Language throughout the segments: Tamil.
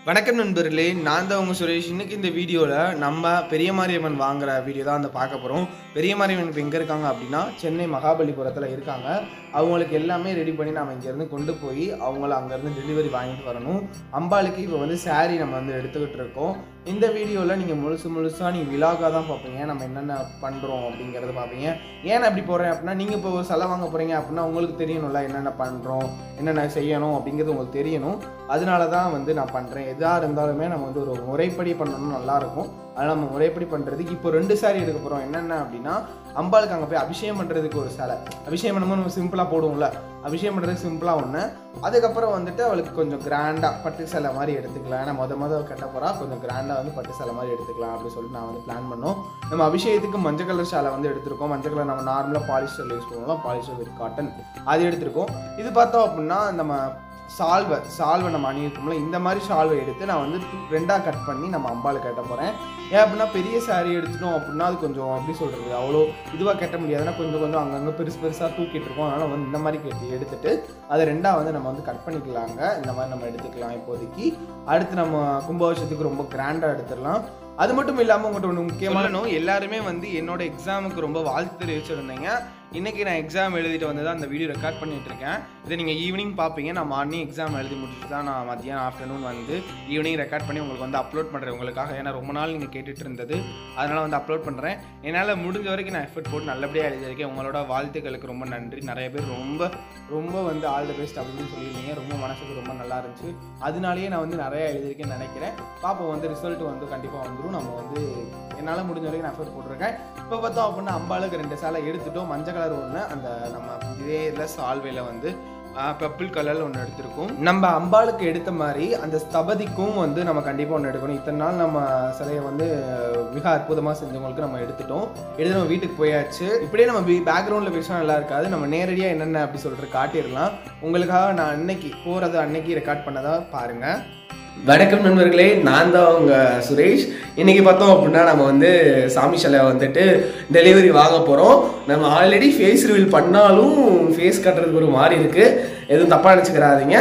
வணக்கம் நண்பர்களே நான் தான் உங்கள் சுரேஷ் இன்னைக்கு இந்த வீடியோவில் நம்ம பெரிய மாரியம்மன் வாங்குற வீடியோ தான் வந்து பார்க்க போகிறோம் பெரிய மாரியம்மன் இப்போ எங்கே இருக்காங்க அப்படின்னா சென்னை மகாபலிபுரத்தில் இருக்காங்க அவங்களுக்கு எல்லாமே ரெடி பண்ணி நம்ம இங்கேருந்து கொண்டு போய் அவங்கள அங்கேருந்து டெலிவரி வாங்கிட்டு வரணும் அம்பாளுக்கு இப்போ வந்து saree நம்ம வந்து எடுத்துக்கிட்டு இருக்கோம் இந்த வீடியோவில் நீங்கள் முழுசு முழுசாக நீங்கள் விழாக்காக தான் பார்ப்பீங்க நம்ம என்னென்ன பண்ணுறோம் அப்படிங்கிறத பார்ப்பீங்க ஏன் அப்படி போகிறேன் அப்படின்னா நீங்கள் இப்போ ஒரு செலை வாங்க போகிறீங்க அப்படின்னா உங்களுக்கு தெரியணும்ல என்னென்ன பண்ணுறோம் என்னென்ன செய்யணும் அப்படிங்கிறது உங்களுக்கு தெரியணும் அதனால தான் வந்து நான் பண்ணுறேன் எதாக இருந்தாலுமே நம்ம வந்து ஒரு முறைப்படி பண்ணணும் நல்லாயிருக்கும் அதனால் நம்ம முறைப்படி பண்ணுறதுக்கு இப்போ ரெண்டு சாரி எடுக்க போகிறோம் என்னென்ன அப்படின்னா அம்பாளுக்கு அங்கே போய் அபிஷேகம் பண்ணுறதுக்கு ஒரு சேலை அபிஷேகம் பண்ணும்போது நம்ம சிம்பிளாக போடுவோம்ல அபிஷேகம் பண்ணுறதுக்கு சிம்பிளாக ஒன்று அதுக்கப்புறம் வந்துட்டு அவளுக்கு கொஞ்சம் கிராண்டாக பட்டு சேலை மாதிரி எடுத்துக்கலாம் ஏன்னா மொத மொத கட்ட போகிறா கொஞ்சம் கிராண்டாக வந்து பட்டு சேலை மாதிரி எடுத்துக்கலாம் அப்படின்னு சொல்லிட்டு நான் வந்து பிளான் பண்ணோம் நம்ம அபிஷேகத்துக்கு மஞ்சள் கலர் சேலை வந்து எடுத்திருக்கோம் மஞ்சள் கலர் நம்ம நார்மலாக பாலிஸ்டர் யூஸ் பண்ணுவோம் பாலிஸ்டர் வித் காட்டன் அது எடுத்திருக்கோம் இது பார்த்தோம் அப்படின்னா நம்ம சால்வை சால்வை நம்ம அணியிருக்கோம்ல இந்த மாதிரி சால்வை எடுத்து நான் வந்து two- ரெண்டா கட் பண்ணி நம்ம அம்பாளுக்கு கட்ட போகிறேன் ஏன் அப்படின்னா பெரிய saree எடுத்துட்டோம் அப்படின்னா அது கொஞ்சம் எப்படி சொல்கிறது அவ்வளோ இதுவாக கட்ட முடியாதுன்னா கொஞ்சம் கொஞ்சம் அங்கங்கே பெருசு பெருசாக தூக்கிட்டு இருக்கோம் அதனால் வந்து இந்த மாதிரி கட்டி எடுத்துட்டு அதை ரெண்டா வந்து நம்ம வந்து கட் பண்ணிக்கலாங்க இந்த மாதிரி நம்ம எடுத்துக்கலாம் இப்போதைக்கு அடுத்து நம்ம கும்பாபிஷேகத்துக்கு ரொம்ப கிராண்டாக எடுத்துடலாம் அது மட்டும் இல்லாமல் உங்கள்கிட்ட ஒன்று முக்கியமான எல்லாருமே வந்து என்னோட எக்ஸாமுக்கு ரொம்ப வாழ்த்து தெரிவிச்சிருந்தீங்க இன்னைக்கு நான் எக்ஸாம் எழுதிட்டு வந்து தான் அந்த வீடியோ ரெக்கார்ட் பண்ணிட்டு இருக்கேன் இதை நீங்கள் ஈவினிங் பார்ப்பீங்க நான் மார்னிங் எக்ஸாம் எழுதி முடிச்சுட்டு தான் நான் மத்தியானம் ஆஃப்டர்நூன் வந்து ஈவினிங் ரெக்கார்ட் பண்ணி உங்களுக்கு வந்து அப்லோட் பண்ணுறேன் உங்களுக்காக ஏன்னா ரொம்ப நாள் நீங்கள் கேட்டுட்டு இருந்தது அதனால் வந்து அப்லோட் பண்ணுறேன் என்னால் முடிஞ்ச வரைக்கும் நான் எஃபர்ட் போட்டு நல்லபடியாக எழுதியிருக்கேன் உங்களோட வாழ்த்துக்களுக்கு ரொம்ப நன்றி நிறைய பேர் ரொம்ப ரொம்ப வந்து ஆல் தி பெஸ்ட் அப்படின்னு சொல்லியிருந்தீங்க ரொம்ப மனசுக்கு ரொம்ப நல்லா இருந்துச்சு அதனாலேயே நான் வந்து நிறைய எழுதியிருக்கேன்னு நினைக்கிறேன் பாப்போம் வந்து ரிசல்ட் வந்து கண்டிப்பாக வந்துடும் நம்ம வந்து என்னால் முடிஞ்ச வரைக்கும் நான் எஃபர்ட் போட்டிருக்கேன் இப்போ பார்த்தோம் அப்படின்னா அம்பாளுக்கு ரெண்டு சேலை எடுத்துட்டோம் மஞ்சள் கலர் ஒன்று அந்த நம்ம இதே இதில் சால்வையில் வந்து பர்பிள் கலரில் ஒன்று எடுத்திருக்கோம் நம்ம அம்பாளுக்கு எடுத்த மாதிரி அந்த ஸ்தபதிக்கும் வந்து நம்ம கண்டிப்பாக ஒன்று எடுக்கணும் இத்தனை நாள் நம்ம சிலையை வந்து மிக அற்புதமாக செஞ்சவங்களுக்கு நம்ம எடுத்துட்டோம் எடுத்து நம்ம வீட்டுக்கு போயாச்சு இப்படியே நம்ம பேக்ரவுண்டில் பேசினா நல்லா இருக்காது நம்ம நேரடியாக என்னென்ன அப்படி சொல்லிட்டு காட்டிடலாம் உங்களுக்காக நான் அன்னைக்கு போகிறத அன்னைக்கு ரெக்கார்ட் பண்ணதா பாருங்கள் வணக்கம் நண்பர்களே நான் தான் உங்க சுரேஷ் இன்னைக்கு பார்த்தோம் அப்படின்னா நம்ம வந்து சாமி சிலை வந்துட்டு டெலிவரி வாங்க போகிறோம் நம்ம ஆல்ரெடி ஃபேஸ் ரிவீல் பண்ணாலும் ஃபேஸ் கட்டுறதுக்கு ஒரு மாதிரி இருக்கு எதுவும் தப்பாக நினச்சிக்கிறாதீங்க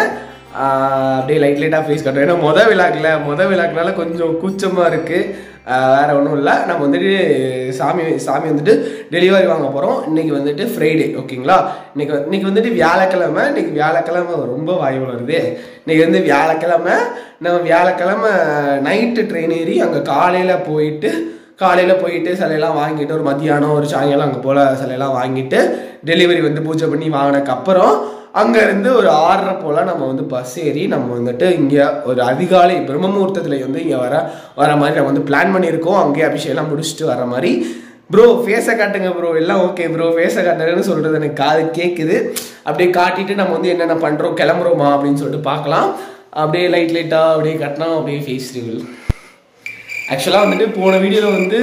ஆஹ் அப்படியே லைட் லைட்டாக ஃபேஸ் கட்டுறோம் ஏன்னா மொதல் விழாக்கில் மொதல் விழாக்குனால கொஞ்சம் கூச்சமாக இருக்குது வேற ஒன்றும் இல்லை நம்ம வந்துட்டு சாமி சாமி வந்துட்டு டெலிவரி வாங்க போகிறோம் இன்னைக்கு வந்துட்டு ஃப்ரைடே ஓகேங்களா இன்னைக்கு வந்து- இன்னைக்கு வந்துட்டு வியாழக்கிழமை இன்னைக்கு வியாழக்கிழமை ரொம்ப வாய் வருது இன்னைக்கு வந்து வியாழக்கிழமை நம்ம வியாழக்கிழமை நைட்டு ட்ரெயின் ஏறி அங்கே காலையில் போயிட்டு காலையில் போயிட்டு சிலையெல்லாம் வாங்கிட்டு ஒரு மத்தியானம் ஒரு சாயங்காலம் அங்கே போல் சிலையெல்லாம் வாங்கிட்டு டெலிவரி வந்து பூஜை பண்ணி வாங்கினதுக்கப்புறம் அங்கேருந்து ஒரு ஆறரை போல் நம்ம வந்து பஸ் ஏறி நம்ம வந்துட்டு இங்கே ஒரு அதிகாலை பிரம்மமுகூர்த்தத்தில் வந்து இங்கே வர வர மாதிரி நம்ம வந்து பிளான் பண்ணியிருக்கோம் அங்கேயே அபிஷேகம்லாம் முடிச்சுட்டு வர மாதிரி ப்ரோ ஃபேஸை காட்டுங்க ப்ரோ எல்லாம் ஓகே ப்ரோ ஃபேஸை காட்டுங்கன்னு சொல்கிறது எனக்கு காது கேட்குது அப்படியே காட்டிட்டு நம்ம வந்து என்னென்ன பண்ணுறோம் கிளம்புறோமா அப்படின்னு சொல்லிட்டு பார்க்கலாம் அப்படியே லைட் லைட்டாக அப்படியே கட்டினா அப்படியே ஃபேஸ் ரிவீல் ஆக்சுவலாக வந்துட்டு போன வீடியோவில் வந்து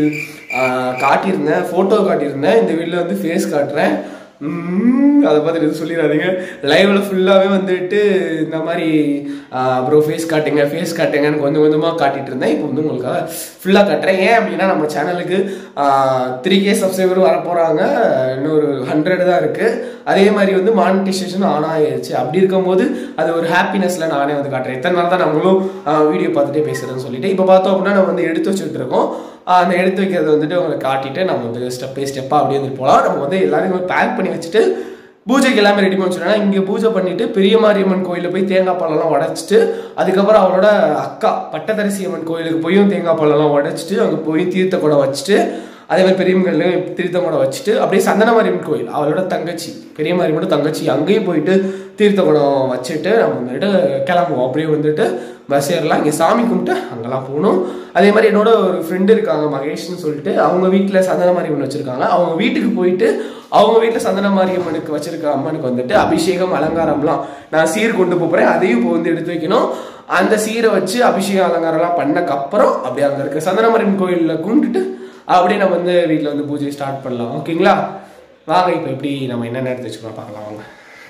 ஆஹ், காட்டியிருந்தேன் ஃபோட்டோ காட்டியிருந்தேன் இந்த வீடியோவில் வந்து ஃபேஸ் காட்டுறேன் உம், அதை பார்த்துட்டு எதுவும் சொல்லிடாதீங்க லைவ்ல ஃபுல்லாகவே வந்துட்டு இந்த மாதிரி ப்ரோ ஃபேஸ் காட்டுங்க ஃபேஸ் காட்டுங்கன்னு கொஞ்சம் கொஞ்சமாக காட்டிட்டு இருந்தேன் இப்போ வந்து உங்களுக்காக ஃபுல்லாக காட்டுறேன் ஏன் அப்படின்னா நம்ம சேனலுக்கு த்ரீ கே சப்ஸ்கிரைபர் வர போகிறாங்க இன்னொரு ஹண்ட்ரட் தான் இருக்குது அதே மாதிரி வந்து மானிட்டைசேஷன் ஆன் ஆயிடுச்சு அப்படி இருக்கும்போது அது ஒரு ஹாப்பினஸ்ல நானே வந்து காட்டுறேன் எத்தனை நாள் தான் நம்மளும் வீடியோ பார்த்துட்டே பேசுறேன்னு சொல்லிட்டு இப்போ பார்த்தோம் அப்படின்னா நம்ம வந்து எடுத்து வச்சுட்டு இருக்கோம் ஆஹ் அந்த எடுத்து வைக்கிறத வந்துட்டு உங்களுக்கு காட்டிட்டு நம்ம வந்து ஸ்டெப் பை ஸ்டெப்பாக அப்படியே வந்து போகலாம் நம்ம வந்து எல்லாரையும் பேக் பண்ணி வச்சுட்டு பூஜைக்கு எல்லாமே ரெடி பண்ணி வச்சுட்டோம்னா இங்கே பூஜை பண்ணிட்டு பெரிய மாரியம்மன் கோயிலில் போய் தேங்காய் பாலெல்லாம் உடைச்சிட்டு அதுக்கப்புறம் அவரோட அக்கா பட்டதரிசி அம்மன் கோயிலுக்கு போயும் தேங்காய் பாலெல்லாம் உடைச்சிட்டு அங்கே போய் தீர்த்த குடம் வச்சுட்டு அதே மாதிரி பெரியவங்களையும் தீர்த்த குடம் வச்சுட்டு அப்படியே சந்தன மாரியம்மன் கோயில் அவளோட தங்கச்சி பெரிய மாரியம்மனோட தங்கச்சி அங்கேயும் போயிட்டு தீர்த்த குடம் வச்சுட்டு நம்ம வந்துட்டு கிளம்புவோம் அப்படியே வந்துட்டு பஸ் ஏறலாம் இங்கே சாமி கும்பிட்டு அங்கெல்லாம் போகணும் அதே மாதிரி என்னோட ஒரு ஃப்ரெண்டு இருக்காங்க மகேஷ்னு சொல்லிட்டு அவங்க வீட்டில் சந்தன மாரியம்மன் வச்சுருக்காங்க அவங்க வீட்டுக்கு போயிட்டு அவங்க வீட்டில் சந்தன மாரியம்மனுக்கு வச்சிருக்க அம்மனுக்கு வந்துட்டு அபிஷேகம் அலங்காரம்லாம் நான் சீர் கொண்டு போகிறேன் அதையும் இப்போ வந்து எடுத்து வைக்கணும் அந்த சீரை வச்சு அபிஷேகம் அலங்காரம்லாம் பண்ணக்கப்புறம் அப்படியே அங்கே இருக்க சந்தன மாரியம்மன் கோயிலில் கும்பிட்டுட்டு அப்படியே நம்ம வந்து வீட்டில் வந்து பூஜை ஸ்டார்ட் பண்ணலாம் ஓகேங்களா வாங்க இப்போ எப்படி நம்ம என்னென்ன எடுத்து வச்சுக்கலாம் பார்க்கலாம் வாங்க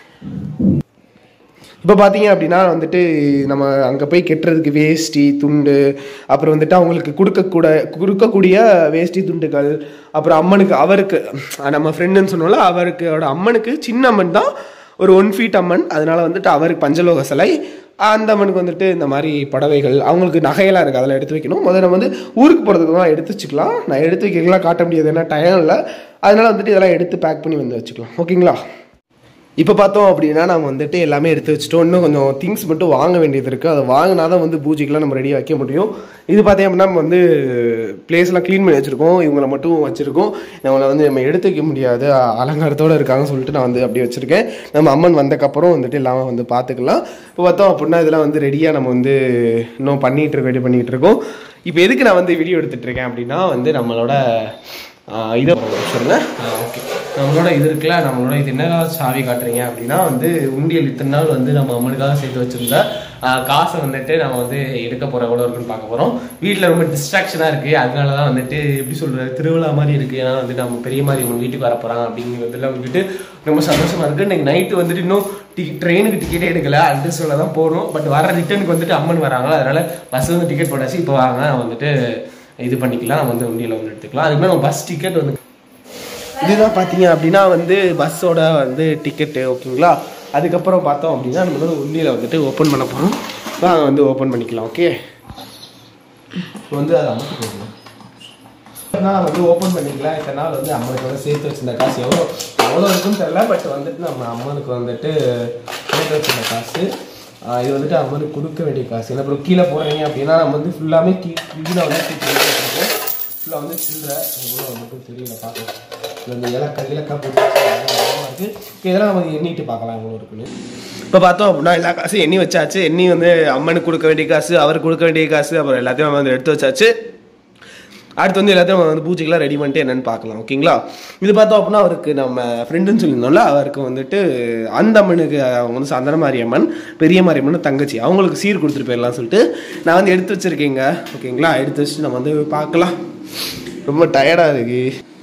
இப்போ பார்த்தீங்க அப்படின்னா வந்துட்டு நம்ம அங்கே போய் கெட்டுறதுக்கு வேஷ்டி துண்டு அப்புறம் வந்துட்டு அவங்களுக்கு கொடுக்கக்கூட கொடுக்கக்கூடிய வேஷ்டி துண்டுகள் அப்புறம் அம்மனுக்கு அவருக்கு நம்ம ஃப்ரெண்டுன்னு சொன்னோம்ல அவருக்கு அவரோட அம்மனுக்கு சின்ன அம்மன் தான் ஒரு ஒன் ஃபீட் அம்மன் அதனால வந்துட்டு அவருக்கு பஞ்சலோக சிலை அந்த அம்மனுக்கு வந்துட்டு இந்த மாதிரி புடவைகள் அவங்களுக்கு நகையெல்லாம் இருக்குது அதெல்லாம் எடுத்து வைக்கணும் முதல்ல நம்ம வந்து ஊருக்கு போகிறதுக்கு தான் எடுத்து வச்சுக்கலாம் நான் எடுத்து வைக்கலாம் காட்ட முடியாது ஏன்னா டைம் இல்லை அதனால வந்துட்டு இதெல்லாம் எடுத்து பேக் பண்ணி வந்து வச்சுக்கலாம் ஓகேங்களா இப்போ பார்த்தோம் அப்படின்னா நம்ம வந்துட்டு எல்லாமே எடுத்து வச்சுட்டோம் இன்னும் கொஞ்சம் திங்ஸ் மட்டும் வாங்க வேண்டியது இருக்குது அதை வாங்கினா தான் வந்து பூஜைக்கெலாம் நம்ம ரெடியாக வைக்க முடியும் இது பார்த்தீங்க அப்படின்னா நம்ம வந்து பிளேஸ்லாம் க்ளீன் பண்ணி வச்சுருக்கோம் இவங்கள மட்டும் வச்சுருக்கோம் இவங்களை வந்து நம்ம எடுத்து வைக்க முடியாது அ- அலங்காரத்தோடு இருக்காங்கன்னு சொல்லிட்டு நான் வந்து அப்படியே வச்சுருக்கேன் நம்ம அம்மன் வந்தக்கப்புறம் வந்துட்டு எல்லாமே வந்து பார்த்துக்கலாம் இப்போ பார்த்தோம் அப்படின்னா இதெல்லாம் வந்து ரெடியாக நம்ம வந்து இன்னும் பண்ணிகிட்டு இருக்கோம் ரெடி பண்ணிகிட்டு இருக்கோம் இப்போ எதுக்கு நான் வந்து வீடியோ எடுத்துகிட்டு இருக்கேன் அப்படின்னா வந்து நம்மளோட ஆஹ் இதை சொல்லுங்க ஓகே நம்மளோட இது இருக்குல்ல நம்மளோட இது என்ன சாவி காட்டுறீங்க அப்படின்னா வந்து உண்டியல் இத்தனை நாள் வந்து நம்ம அம்மனுக்காக சேர்த்து வச்சிருந்த ஆஹ் காசை வந்துட்டு நம்ம வந்து எடுக்க போகிறோம் எவ்வளோ இருக்குன்னு பார்க்க போகிறோம் வீட்டில் ரொம்ப டிஸ்ட்ராக்ஷனாக இருக்குது அதனால தான் வந்துட்டு எப்படி சொல்கிறது திருவிழா மாதிரி இருக்குது ஏன்னா வந்து நம்ம பெரிய மாதிரி உங்க வீட்டுக்கு வர போகிறாங்க அப்படிங்கிறதுல வந்துட்டு ரொம்ப சந்தோஷமாக இருக்குது இன்னைக்கு நைட்டு வந்துட்டு இன்னும் டிக்கெட் ட்ரெயினுக்கு டிக்கெட்டே எடுக்கல அட்ரஸில் தான் போகிறோம் பட் வர ரிட்டர்னுக்கு வந்துட்டு அம்மன் வராங்க அதனால பஸ் வந்து டிக்கெட் போட்டாச்சு இப்போ வாங்க வந்துட்டு இது பண்ணிக்கலாம் நம்ம வந்து வண்டியில் வந்து எடுத்துக்கலாம் அதுக்கு மேலே பஸ் டிக்கெட் வந்து இதுதான் பார்த்தீங்க அப்படின்னா வந்து பஸ்ஸோட வந்து டிக்கெட்டு ஓகேங்களா அதுக்கப்புறம் பார்த்தோம் அப்படின்னா நம்மளோட உண்டியில் வந்துட்டு ஓப்பன் பண்ண போகிறோம் வாங்க வந்து ஓப்பன் பண்ணிக்கலாம் ஓகே இப்போ வந்து அதை அமர்த்தி போடணும் நான் வந்து ஓப்பன் பண்ணிக்கலாம் இத்தனை நாள் வந்து அம்மனுக்கு வந்து சேர்த்து வச்சிருந்த காசு எவ்வளோ எவ்வளோ இருக்குன்னு தெரியல பட் வந்துட்டு நம்ம அம்மனுக்கு வந்துட்டு சேர்த்து வச்சிருந்த காசு ஆஹ் இது வந்துட்டு அம்மனுக்கு கொடுக்க வேண்டிய காசு ஏன்னா அப்புறம் கீழே போடுறீங்க அப்படின்னா நம்ம வந்து ஃபுல்லாமே கீ கீழே வந்து தூக்கி வச்சிருக்கோம் ஃபுல்லாக வந்து சில்லற எவ்வளோ வந்துட்டு தெரியல பார்க்கலாம் இதுல இந்த இலக்கா இலக்கா போட்டு இருக்குது இதெல்லாம் நம்ம எண்ணிட்டு பார்க்கலாம் எவ்வளோ இருக்குன்னு இப்போ பார்த்தோம் அப்படின்னா எல்லா காசும் எண்ணி வச்சாச்சு எண்ணி வந்து அம்மனுக்கு கொடுக்க வேண்டிய காசு அவருக்கு கொடுக்க வேண்டிய காசு அப்புறம் எல்லாத்தையும் நம்ம வந்து எடுத்து வச்சாச்சு அடுத்து வந்து எல்லாத்தையும் நம்ம வந்து பூஜைக்கெல்லாம் ரெடி பண்ணிட்டு என்னன்னு பார்க்கலாம் ஓகேங்களா இது பார்த்தோம் அப்படின்னா அவருக்கு நம்ம ஃப்ரெண்டுன்னு சொல்லியிருந்தோம்ல அவருக்கு வந்துட்டு அந்த அம்மனுக்கு அவங்க வந்து சந்தன மாரியம்மன் பெரிய மாரியம்மன் தங்கச்சி அவங்களுக்கு சீர் கொடுத்துட்டு போயிடலாம் சொல்லிட்டு நான் வந்து எடுத்து வச்சிருக்கேங்க ஓகேங்களா எடுத்து வச்சுட்டு நம்ம வந்து பார்க்கலாம் ரொம்ப டயர்டாக இருக்கு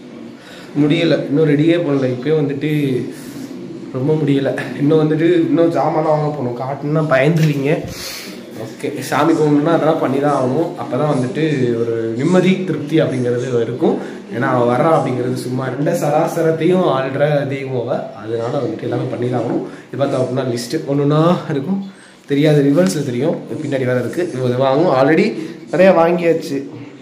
முடியலை இன்னும் ரெடியே பண்ணல இப்போயே வந்துட்டு ரொம்ப முடியலை இன்னும் வந்துட்டு இன்னும் ஜாமான்லாம் வாங்க போகணும் காட்டுன்னா பயந்துருவீங்க ஓகே சாமி கும்பிடணும்னா அதெல்லாம் பண்ணி தான் ஆகணும் அப்போ தான் வந்துட்டு ஒரு நிம்மதி திருப்தி அப்படிங்கிறது இருக்கும் ஏன்னா அவள் வர்றா அப்படிங்கிறது சும்மா ரெண்ட சராசரத்தையும் ஆள்ற தெய்வம் அவ அதனால வந்துட்டு எல்லாமே பண்ணி தான் ஆகணும் இது பார்த்தோம் அப்படின்னா லிஸ்ட்டு ஒன்றுனா இருக்கும் தெரியாத ரிவர்ஸில் தெரியும் பின்னாடி வேறு இருக்குது இது வாங்கும் ஆல்ரெடி நிறையா வாங்கியாச்சு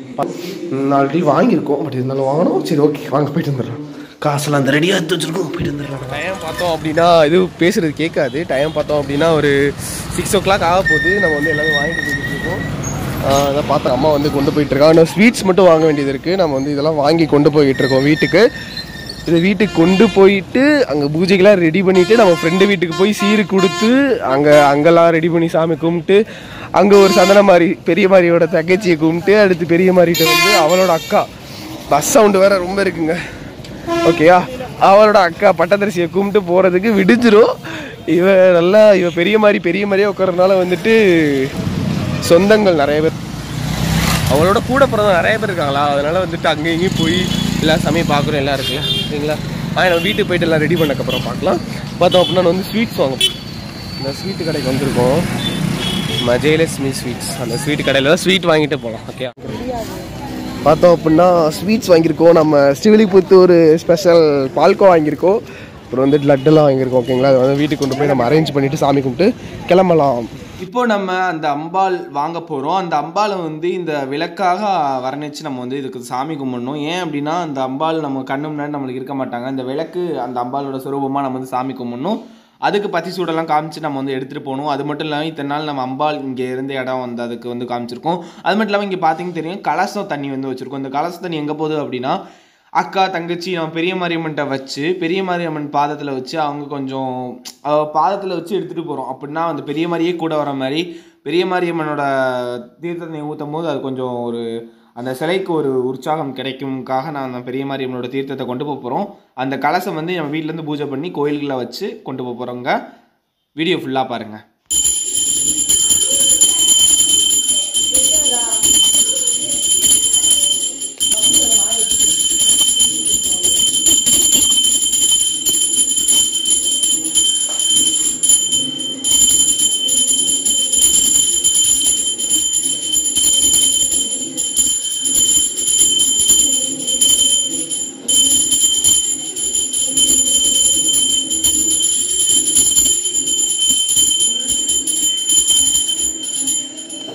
ஆல்ரெடி வாங்கியிருக்கோம் பட் இருந்தாலும் வாங்கணும் சரி ஓகே வாங்க போயிட்டு வந்துடுறோம் காசெல்லாம் அந்த ரெடியாக எடுத்து வச்சிருக்கோம் போயிட்டு வந்துடலாம் டைம் பார்த்தோம் அப்படின்னா இது பேசுறது கேட்காது டைம் பார்த்தோம் அப்படின்னா ஒரு சிக்ஸ் ஓ கிளாக் ஆக போகுது நம்ம வந்து எல்லாமே வாங்கிட்டு போயிட்டு இருக்கோம் ஆஹ் அதான் பார்த்தோம் அம்மா வந்து கொண்டு போயிட்டு இருக்காங்க இன்னும் ஸ்வீட்ஸ் மட்டும் வாங்க வேண்டியது இருக்குது நம்ம வந்து இதெல்லாம் வாங்கி கொண்டு போயிட்டு இருக்கோம் வீட்டுக்கு இது வீட்டுக்கு கொண்டு போயிட்டு அங்கே பூஜைக்கெல்லாம் ரெடி பண்ணிட்டு நம்ம ஃப்ரெண்டு வீட்டுக்கு போய் சீரு கொடுத்து அங்கே அங்கெல்லாம் ரெடி பண்ணி சாமி கும்பிட்டு அங்கே ஒரு சந்தன மாதிரி பெரிய மாதிரியோட தங்கச்சியை கும்பிட்டு அடுத்து பெரிய மாதிரிட்ட வந்து அவளோட அக்கா பஸ் சவுண்டு வேற ரொம்ப இருக்குங்க ஓகேயா அவளோட அக்கா பட்டதரிசியை கும்பிட்டு போகிறதுக்கு விடிஞ்சிரும் இவ நல்லா இவ பெரிய மாதிரி பெரிய மாதிரியே உட்காரனால வந்துட்டு சொந்தங்கள் நிறைய பேர் அவளோட கூட பிறந்த நிறைய பேர் இருக்காங்களா அதனால வந்துட்டு அங்கேயும் இங்கேயும் போய் எல்லா சமயம் பார்க்குறோம் எல்லாம் இருக்குல்ல சரிங்களா ஆ நம்ம வீட்டுக்கு போயிட்டு எல்லாம் ரெடி பண்ணக்கப்புறம் பார்க்கலாம் பார்த்தோம் அப்படின்னா நான் வந்து ஸ்வீட்ஸ் வாங்க இந்த ஸ்வீட்டு கடைக்கு வந்திருக்கோம் மஜயலட்சுமி ஸ்வீட்ஸ் அந்த ஸ்வீட் கடையில் தான் ஸ்வீட் வாங்கிட்டு போகலாம் ஓகே பார்த்தோம் அப்படின்னா ஸ்வீட்ஸ் வாங்கியிருக்கோம் நம்ம ஸ்ரீவில்லிபுத்தூர் ஸ்பெஷல் பால்கோ வாங்கியிருக்கோம் அப்புறம் வந்துட்டு லட்டெல்லாம் வாங்கியிருக்கோம் ஓகேங்களா அதை வந்து வீட்டுக்கு கொண்டு போய் நம்ம அரேஞ்ச் பண்ணிட்டு சாமி கும்பிட்டு கிளம்பலாம் இப்போ நம்ம அந்த அம்பாள் வாங்க போகிறோம் அந்த அம்பாளை வந்து இந்த விளக்காக வர்ணிச்சு நம்ம வந்து இதுக்கு சாமி கும்பிடணும் ஏன் அப்படின்னா அந்த அம்பாள் நம்ம கண்ணு முன்னாடி நம்மளுக்கு இருக்க மாட்டாங்க இந்த விளக்கு அந்த அம்பாளோட சுரூபமாக நம்ம வந்து சாமி கும்பிடணும் அதுக்கு பத்தி சூடெல்லாம் காமிச்சு நம்ம வந்து எடுத்துகிட்டு போகணும் அது மட்டும் இல்லாமல் இத்தனை நாள் நம்ம அம்பாள் இங்கே இருந்த இடம் வந்து அதுக்கு வந்து காமிச்சிருக்கோம் அது மட்டும் இல்லாமல் இங்கே பார்த்தீங்கன்னா தெரியும் கலசம் தண்ணி வந்து வச்சுருக்கோம் இந்த கலச தண்ணி எங்கே போகுது அப்படின்னா அக்கா தங்கச்சி நம்ம பெரிய மாரியம்மன்ட்ட வச்சு பெரிய மாரியம்மன் பாதத்தில் வச்சு அவங்க கொஞ்சம் பாதத்தில் வச்சு எடுத்துகிட்டு போகிறோம் அப்படின்னா அந்த பெரிய மாதிரியே கூட வர மாதிரி பெரிய மாரியம்மனோட தீர்த்தத்தை ஊற்றும் போது அது கொஞ்சம் ஒரு அந்த சிலைக்கு ஒரு உற்சாகம் கிடைக்கும்காக நான் அந்த பெரிய மாரியம்மனோட தீர்த்தத்தை கொண்டு போக போகிறோம் அந்த கலசம் வந்து நம்ம வீட்டிலேருந்து பூஜை பண்ணி கோயில்களை வச்சு கொண்டு போக போகிறோங்க வீடியோ ஃபுல்லாக பாருங்கள்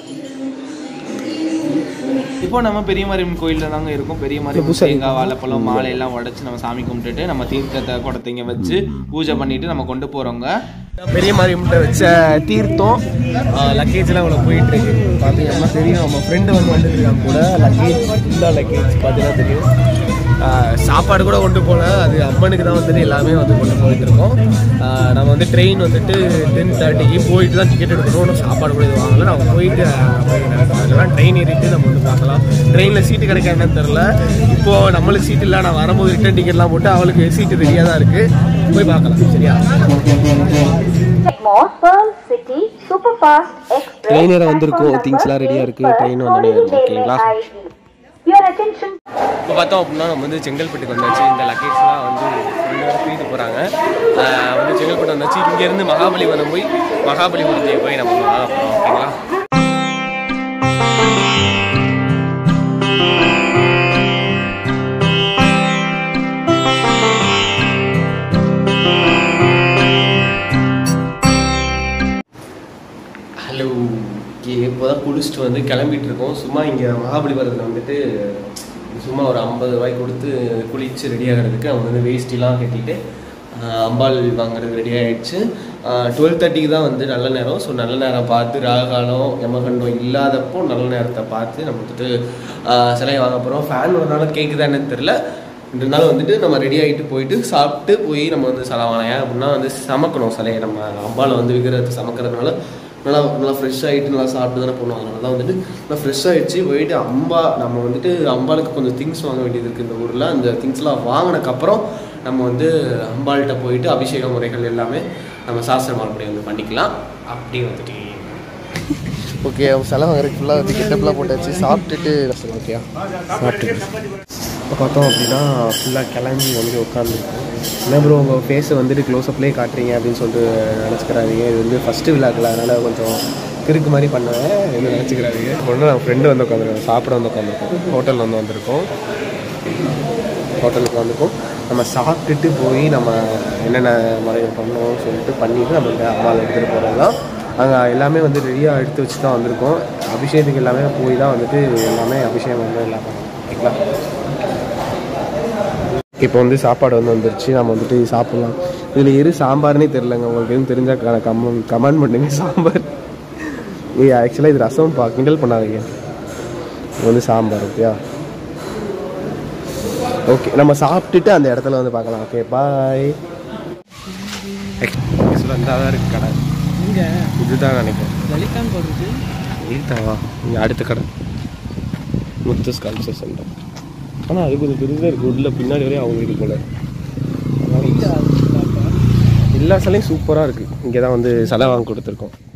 இப்போ நம்ம பெரிய மாரியம்மன் கோயிலில் தாங்க இருக்கோம் பெரிய மாரியம்மன் தேங்காய் வாழைப்பழம் மாலை எல்லாம் உடைச்சு நம்ம சாமி கும்பிட்டுட்டு நம்ம தீர்த்தத்தை குடத்தைங்க வச்சு பூஜை பண்ணிட்டு நம்ம கொண்டு போறோங்க பெரிய மாரியம்மன் வச்ச தீர்த்தம் லக்கேஜ்லாம் அவ்வளோ போயிட்டு இருக்கு பார்த்தீங்கன்னா தெரியும் நம்ம ஃப்ரெண்டு வந்து வந்துருக்காங்க கூட லக்கேஜ் ஃபுல்லாக லக்கேஜ் பார்த்தீங்கன்னா தெரியும் ஆஹ் சாப்பாடு கூட கொண்டு போகல அது அம்மனுக்கு தான் வந்துட்டு எல்லாமே வந்து கொண்டு போயிட்டு இருக்கோம் ஆஹ் நம்ம வந்து ட்ரெயின் வந்துட்டு டென் தேர்ட்டிக்கு போயிட்டு தான் டிக்கெட் எடுக்கணும் ஒன்றும் சாப்பாடு கூட இது வாங்கல நம்ம போயிட்டு அதெல்லாம் ட்ரெயின் ஏறிட்டு நம்ம வந்து பார்க்கலாம் ட்ரெயினில் சீட்டு கிடைக்க என்னன்னு தெரில இப்போது நம்மளுக்கு சீட் இல்லை நான் வரும்போது ரிட்டன் டிக்கெட்லாம் போட்டு அவளுக்கு சீட்டு ரெடியாக தான் இருக்குது போய் பார்க்கலாம் சரியா More Pearl City Superfast Express. Train ஏற வந்திருக்கோம். Things எல்லாம் ready-ஆ இருக்கு. Train வந்தோடனே ஓகேங்களா? Your attention. இப்போ பார்த்தோம் அப்படின்னா நம்ம வந்து செங்கல்பட்டுக்கு வந்தாச்சு இந்த லக்கேஜ்லாம் வந்து ரெண்டு பேரும் தூக்கிட்டு போகிறாங்க வந்து செங்கல்பட்டு வந்தாச்சு இங்கேருந்து மகாபலிபுரம் போய் மகாபலிபுரத்துக்கு போய் நம்ம வாங்க போகிறோம் ஓகேங்களா ஹலோ ஓகே இப்போ தான் குளிச்சுட்டு வந்து கிளம்பிட்டு இருக்கோம் சும்மா இங்கே மகாபலிபுரத்தில் வந்துட்டு சும்மா ஒரு ஐம்பது ரூபாய் கொடுத்து குளிச்சு ரெடி ஆகிறதுக்கு அவங்க வந்து வேஷ்டிலாம் கட்டிட்டு ஆஹ், அம்பாள் வாங்குறதுக்கு ரெடி ஆகிடுச்சு டுவெல் தேர்ட்டிக்கு தான் வந்து நல்ல நேரம் ஸோ நல்ல நேரம் பார்த்து ராகாலம் யமகண்டம் இல்லாதப்போ நல்ல நேரத்தை பார்த்து நம்ம வந்துட்டு ஆஹ், சிலையை வாங்க போகிறோம் ஃபேன் ஒரு நாள் கேட்குதா என்னன்னு தெரில இருந்தாலும் வந்துட்டு நம்ம ரெடி ஆகிட்டு போயிட்டு சாப்பிட்டு போய் நம்ம வந்து சலவானையா அப்படின்னா வந்து சமைக்கணும் சிலையை நம்ம அம்பாவை வந்து விக்கிரகத்தை சமைக்கிறதுனால நல்லா நல்லா ஃப்ரெஷ் ஆகிட்டு நல்லா சாப்பிட்டு தானே போகணும் அதனால தான் வந்துட்டு நல்லா ஃப்ரெஷ் ஆகிடுச்சு போயிட்டு அம்பா நம்ம வந்துட்டு அம்பாளுக்கு கொஞ்சம் திங்ஸ் வாங்க வேண்டியது இருக்குது இந்த ஊரில் அந்த திங்ஸ்லாம் வாங்கினக்கப்புறம் நம்ம வந்து அம்பாள்கிட்ட போயிட்டு அபிஷேக முறைகள் எல்லாமே நம்ம சாஸ்திர மறுபடி வந்து பண்ணிக்கலாம் அப்படி வந்துட்டு ஓகே செலவு வரைக்கும் ஃபுல்லாக வந்து கெட்டப்லாம் போட்டாச்சு சாப்பிட்டுட்டு ஓகே சாப்பிட்டுட்டு இப்போ பார்த்தோம் அப்படின்னா ஃபுல்லாக கிளம்பி வந்து உட்காந்துருக்கோம் என்ன ப்ரோ உங்கள் ஃபேஸை வந்துட்டு க்ளோஸ்அப்லேயே காட்டுறீங்க அப்படின்னு சொல்லிட்டு நினச்சிக்கிறாதீங்க இது வந்து ஃபஸ்ட்டு விழாக்கில் அதனால் கொஞ்சம் கிறுக்கு மாதிரி பண்ணுவேன் எதுவும் நினச்சிக்கிறாதீங்க ஒன்று நான் ஃப்ரெண்டு வந்து உட்காந்துருக்கோம் சாப்பிட வந்து உட்காந்துருக்கோம் ஹோட்டலில் வந்து வந்திருக்கோம் ஹோட்டலுக்கு வந்திருக்கோம் நம்ம சாப்பிட்டுட்டு போய் நம்ம என்னென்ன முறைகள் பண்ணோம்னு சொல்லிட்டு பண்ணிட்டு நம்ம இந்த அம்மாவை எடுத்துகிட்டு போகிறது தான் அங்கே எல்லாமே வந்து ரெடியாக எடுத்து வச்சு தான் வந்திருக்கோம் அபிஷேகத்துக்கு எல்லாமே போய் தான் வந்துட்டு எல்லாமே அபிஷேகம் வந்து எல்லாம் பண்ணணும் ஓகேங்களா இப்போ வந்து சாப்பாடு வந்து வந்துருச்சு நம்ம வந்துட்டு சாப்பிட்லாம் இதில் எரு சாம்பார்னே தெரிலங்க உங்களுக்கு எதுவும் தெரிஞ்சால் கமெண்ட் கமெண்ட் பண்ணுங்க சாம்பார் ஏய் ஆக்சுவலாக இது ரசம் பா கிண்டல் பண்ணாதீங்க இது வந்து சாம்பார் ஓகேயா ஓகே நம்ம சாப்பிட்டுட்டு அந்த இடத்துல வந்து பார்க்கலாம் ஓகே பாய் ஆக்சுவலாக இந்த தான் இருக்கு கடை இங்கே இதுதான் நினைக்கிறேன் லலிதான் போடுறது இதுதாவா இங்கே அடுத்த கடை முத்து ஸ்கல்ச்சர் சென்டர் ஆனால் அது கொஞ்சம் பெருசாக இருக்குது உள்ள பின்னாடி வரையும் அவங்க வீடு போல எல்லா சிலையும் சூப்பராக இருக்குது இங்கே தான் வந்து சிலை வாங்கி கொடுத்துருக்கோம்